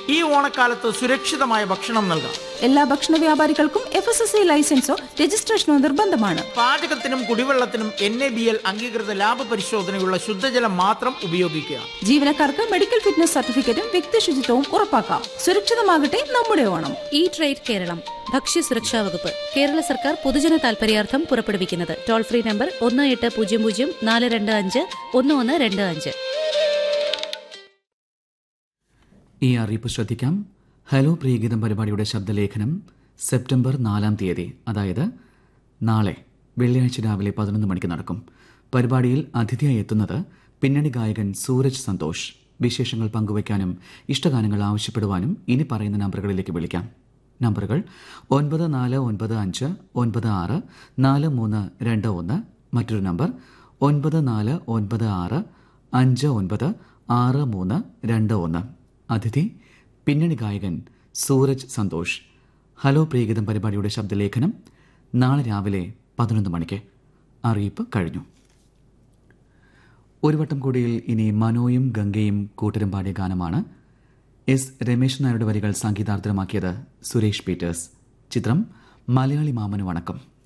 ഈ ഓണക്കാലത്ത് സുരക്ഷിതമായ ഭക്ഷണം നൽകാം എല്ലാ ഭക്ഷണ വ്യാപാരികൾക്കും എഫ് എസ് എസ് ഐ ലൈസൻസോ രജിസ്ട്രേഷനോ നിർബന്ധമാണ് പാചകത്തിനും കുടിവെള്ളത്തിനും എൻ എ ബി എൽ അംഗീകൃത ലാഭ പരിശോധനയുള്ള ശുദ്ധജലം മാത്രം ഉപയോഗിക്കുക ജീവനക്കാർക്ക് മെഡിക്കൽ ഫിറ്റ്നസ് സർട്ടിഫിക്കറ്റും വ്യക്തി ശുചിത്വവും ഉറപ്പാക്കാം സുരക്ഷിതമാകട്ടെ നമ്മുടെ ഓണം ഈ ട്രേഡ് കേരളം ഭക്ഷ്യസുരക്ഷാ വകുപ്പ് കേരള സർക്കാർ പൊതുജന താൽപര്യാർത്ഥം പുറപ്പെടുവിക്കുന്നത് ടോൾ ഫ്രീ നമ്പർ ഒന്ന് എട്ട് പൂജ്യം പൂജ്യം നാല് രണ്ട് അഞ്ച് ഒന്ന് ഒന്ന് രണ്ട് അഞ്ച് ഈ അറിയിപ്പ് ശ്രദ്ധിക്കാം ഹലോ പ്രിയഗീതം പരിപാടിയുടെ ശബ്ദലേഖനം സെപ്റ്റംബർ നാലാം തീയതി അതായത് നാളെ വെള്ളിയാഴ്ച രാവിലെ പതിനൊന്ന് മണിക്ക് നടക്കും പരിപാടിയിൽ അതിഥിയായി എത്തുന്നത് പിന്നണി ഗായകൻ സൂരജ് സന്തോഷ് വിശേഷങ്ങൾ പങ്കുവയ്ക്കാനും ഇഷ്ടഗാനങ്ങൾ ആവശ്യപ്പെടുവാനും ഇനി പറയുന്ന നമ്പറുകളിലേക്ക് വിളിക്കാം നമ്പറുകൾ ഒൻപത് നാല് ഒൻപത് അഞ്ച് ഒൻപത് ആറ് നാല് മൂന്ന് രണ്ട് ഒന്ന് മറ്റൊരു നമ്പർ ഒൻപത് നാല് ഒൻപത് ആറ് അഞ്ച് ഒൻപത് ആറ് മൂന്ന് രണ്ട് ഒന്ന് അതിഥി പിന്നണി ഗായകൻ സൂരജ് സന്തോഷ് ഹലോ പ്രിയഗീതം പരിപാടിയുടെ ശബ്ദലേഖനം നാളെ രാവിലെ പതിനൊന്ന് മണിക്ക് അറിയിപ്പ് കഴിഞ്ഞു ഒരു വട്ടം കൂടിയിൽ ഇനി മനോയും ഗംഗയും കൂട്ടരും പാടിയ ഗാനമാണ് എസ് രമേശ് നായരുടെ വരികൾ സംഗീതാർദ്രമാക്കിയത് സുരേഷ് പീറ്റേഴ്സ് ചിത്രം മലയാളി മാമന് വണക്കം